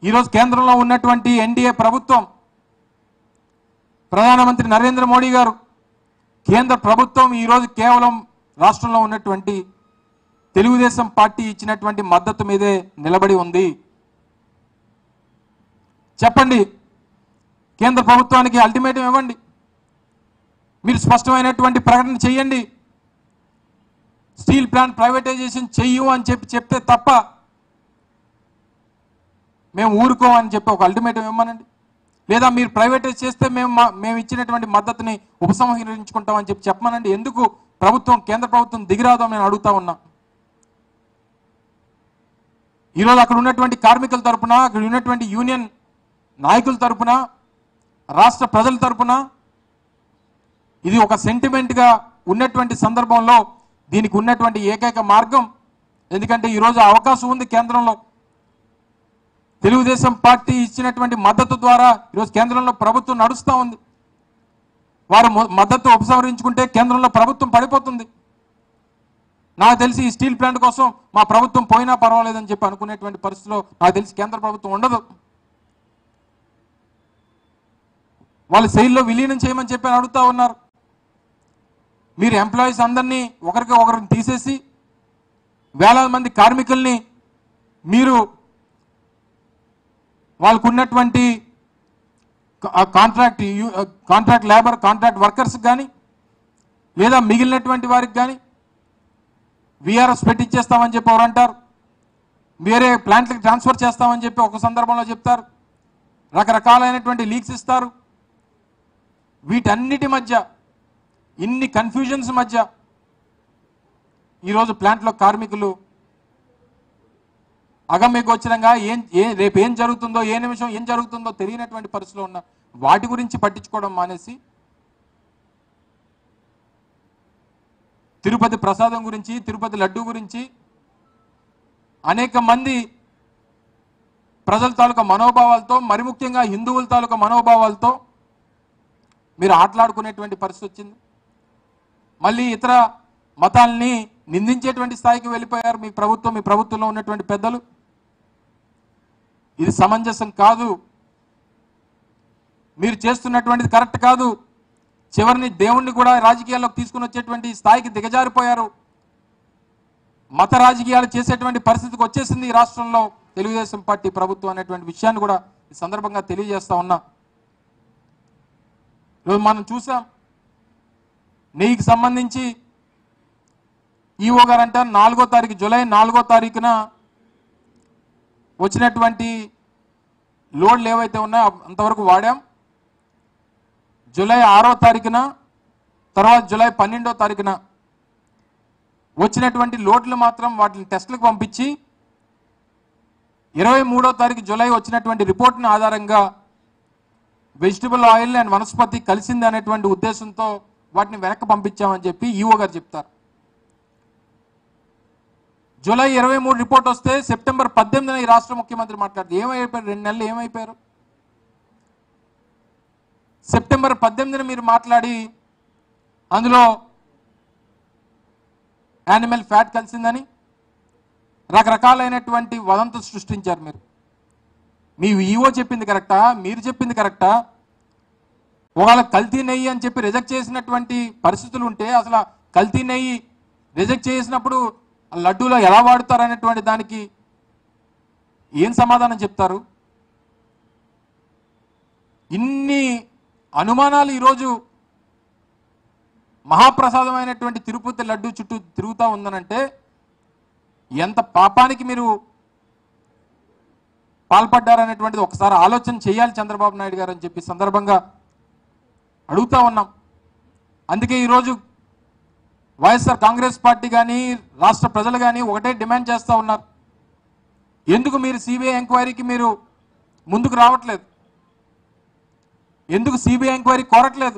ఈరోజు కేంద్రంలో ఉన్నటువంటి ఎన్డీఏ ప్రభుత్వం ప్రధానమంత్రి నరేంద్ర మోడీ గారు కేంద్ర ప్రభుత్వం ఈరోజు కేవలం రాష్ట్రంలో ఉన్నటువంటి తెలుగుదేశం పార్టీ ఇచ్చినటువంటి మద్దతు మీదే నిలబడి ఉంది చెప్పండి కేంద్ర ప్రభుత్వానికి అల్టిమేటం ఇవ్వండి మీరు స్పష్టమైనటువంటి ప్రకటన చేయండి స్టీల్ ప్లాంట్ ప్రైవేటైజేషన్ చెయ్యు అని చెప్పి చెప్తే తప్ప మేము ఊరుకోమని చెప్పి ఒక అల్టిమేటం ఇవ్వమనండి లేదా మీరు ప్రైవేటైజ్ చేస్తే మేము మా- మేము ఇచ్చినటువంటి మద్దతుని ఉపసంహరించుకుంటామని చెప్పి చెప్పమనండి ఎందుకు ప్రభుత్వం కేంద్ర ప్రభుత్వం దిగిరాదో నేను అడుగుతా ఉన్నా ఈరోజు అక్కడ ఉన్నటువంటి కార్మికుల తరపున అక్కడ ఉన్నటువంటి యూనియన్ నాయకుల తరపున రాష్ట్ర ప్రజల తరపున ఇది ఒక సెంటిమెంట్గా ఉన్నటువంటి సందర్భంలో దీనికి ఉన్నటువంటి ఏకైక మార్గం ఎందుకంటే ఈరోజు అవకాశం ఉంది కేంద్రంలో తెలుగుదేశం పార్టీ ఇచ్చినటువంటి మద్దతు ద్వారా ఈరోజు కేంద్రంలో ప్రభుత్వం నడుస్తూ ఉంది వారు మొ- మద్దతు ఉపసంహరించుకుంటే కేంద్రంలో ప్రభుత్వం పడిపోతుంది నాకు తెలిసి ఈ స్టీల్ ప్లాంట్ కోసం మా ప్రభుత్వం పోయినా పర్వాలేదని చెప్పి అనుకునేటువంటి పరిస్థితిలో నాకు తెలిసి కేంద్ర ప్రభుత్వం ఉండదు వాళ్ళు శైలిలో విలీనం చేయమని చెప్పి అడుగుతా ఉన్నారు మీరు ఎంప్లాయీస్ అందరినీ ఒకరికి ఒకరిని తీసేసి వేలాది మంది కార్మికుల్ని మీరు వాళ్ళకు ఉన్నటువంటి contract contract labour contract workers కానీ లేదా మిగిలినటువంటి వారికి కానీ విఆర్ఎస్ పెట్టించేస్తామని చెప్పి ఎవరు అంటారు వేరే ప్లాంట్లకు ట్రాన్స్ఫర్ చేస్తామని చెప్పి ఒక సందర్భంలో చెప్తారు రకరకాలైనటువంటి లీక్స్ ఇస్తారు వీటన్నిటి మధ్య ఇన్ని కన్ఫ్యూజన్స్ మధ్య ఈరోజు ప్లాంట్లో కార్మికులు అగమ్యగోచరంగా ఏం ఏ రేపు ఏం జరుగుతుందో ఏ నిమిషం ఏం జరుగుతుందో తెలియనటువంటి పరిస్థితిలో ఉన్న వాటి గురించి పట్టించుకోవడం మానేసి తిరుపతి ప్రసాదం గురించి తిరుపతి లడ్డు గురించి అనేక మంది ప్రజల తాలూకా మనోభావాలతో మరి ముఖ్యంగా హిందువుల తాలూకా మనోభావాలతో మీరు ఆటలాడుకునేటువంటి పరిస్థితి వచ్చింది మళ్ళీ ఇతర మతాల్ని నిందించేటువంటి స్థాయికి వెళ్ళిపోయారు మీ ప్రభుత్వం మీ ప్రభుత్వంలో ఉన్నటువంటి పెద్దలు ఇది సమంజసం కాదు మీరు చేస్తున్నటువంటిది కరెక్ట్ కాదు చివరిని దేవుణ్ణి కూడా రాజకీయాల్లోకి తీసుకుని వచ్చేటువంటి స్థాయికి దిగజారిపోయారు మత రాజకీయాలు చేసేటువంటి పరిస్థితికి వచ్చేసింది ఈ రాష్ట్రంలో తెలుగుదేశం పార్టీ ప్రభుత్వం అనేటువంటి విషయాన్ని కూడా ఈ సందర్భంగా తెలియజేస్తా ఉన్నా ఈరోజు మనం చూసాం నెయ్యికి సంబంధించి ఈఓ గారు అంటారు నాలుగో తారీఖు జూలై నాలుగో తారీఖున వచ్చినటువంటి లోడ్లు ఏవైతే ఉన్నాయో అంతవరకు వాడాం జూలై ఆరో తారీఖున తర్వాత జూలై పన్నెండో తారీఖున వచ్చినటువంటి లోడ్లు మాత్రం వాటిని టెస్టులకు పంపించి ఇరవై మూడో తారీఖు జూలై వచ్చినటువంటి రిపోర్ట్ని ఆధారంగా వెజిటబుల్ ఆయిల్ అండ్ వనస్పతి కలిసింది అనేటువంటి ఉద్దేశంతో వాటిని వెనక్కి పంపించామని చెప్పి ఈఓ గారు చెప్తారు జూలై ఇరవై మూడు రిపోర్ట్ వస్తే సెప్టెంబర్ పద్దెనిమిదిన ఈ రాష్ట్ర ముఖ్యమంత్రి మాట్లాడుతూ ఏమైపోయారు రెండు నెలలు ఏమైపోయారు సెప్టెంబర్ పద్దెనిమిదిన మీరు మాట్లాడి అందులో యానిమల్ ఫ్యాట్ కలిసిందని రకరకాలైనటువంటి వదంతులు సృష్టించారు మీరు మీ ఈఓ చెప్పింది కరెక్టా మీరు చెప్పింది కరెక్టా ఒకవేళ కల్తీ నెయ్యి అని చెప్పి రిజెక్ట్ చేసినటువంటి పరిస్థితులు ఉంటే అసలు ఆ కల్తీ నెయ్యి రిజెక్ట్ చేసినప్పుడు ఆ లడ్డూలో ఎలా వాడుతారు అనేటువంటి దానికి ఏం సమాధానం చెప్తారు ఇన్ని అనుమానాలు ఈరోజు మహాప్రసాదమైనటువంటి తిరుపతి లడ్డు చుట్టూ తిరుగుతూ ఉందనంటే ఎంత పాపానికి మీరు పాల్పడ్డారనేటువంటిది ఒకసారి ఆలోచన చేయాలి చంద్రబాబు నాయుడు గారు అని చెప్పి సందర్భంగా అడుగుతా ఉన్నాం అందుకే ఈరోజు వైఎస్ఆర్ కాంగ్రెస్ పార్టీ కానీ రాష్ట్ర ప్రజలు కానీ ఒకటే డిమాండ్ చేస్తూ ఉన్నారు ఎందుకు మీరు సిబిఐ ఎంక్వైరీకి మీరు ముందుకు రావట్లేదు ఎందుకు సిబిఐ ఎంక్వైరీ కోరట్లేదు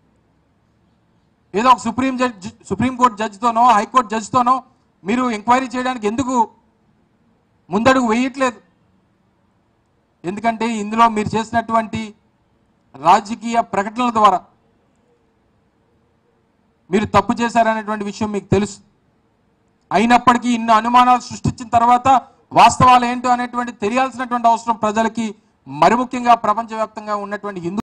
ఏదో ఒక సుప్రీం జడ్జ్ సుప్రీంకోర్టు జడ్జితోనో హైకోర్టు జడ్జితోనో మీరు ఎంక్వైరీ చేయడానికి ఎందుకు ముందడుగు వేయట్లేదు ఎందుకంటే ఇందులో మీరు చేసినటువంటి రాజకీయ ప్రకటనల ద్వారా మీరు తప్పు చేశారనేటువంటి విషయం మీకు తెలుసు అయినప్పటికీ ఇన్ని అనుమానాలు సృష్టించిన తర్వాత వాస్తవాలు ఏంటో అనేటువంటి తెలియాల్సినటువంటి అవసరం ప్రజలకి మరి ముఖ్యంగా ప్రపంచవ్యాప్తంగా ఉన్నటువంటి హిందూ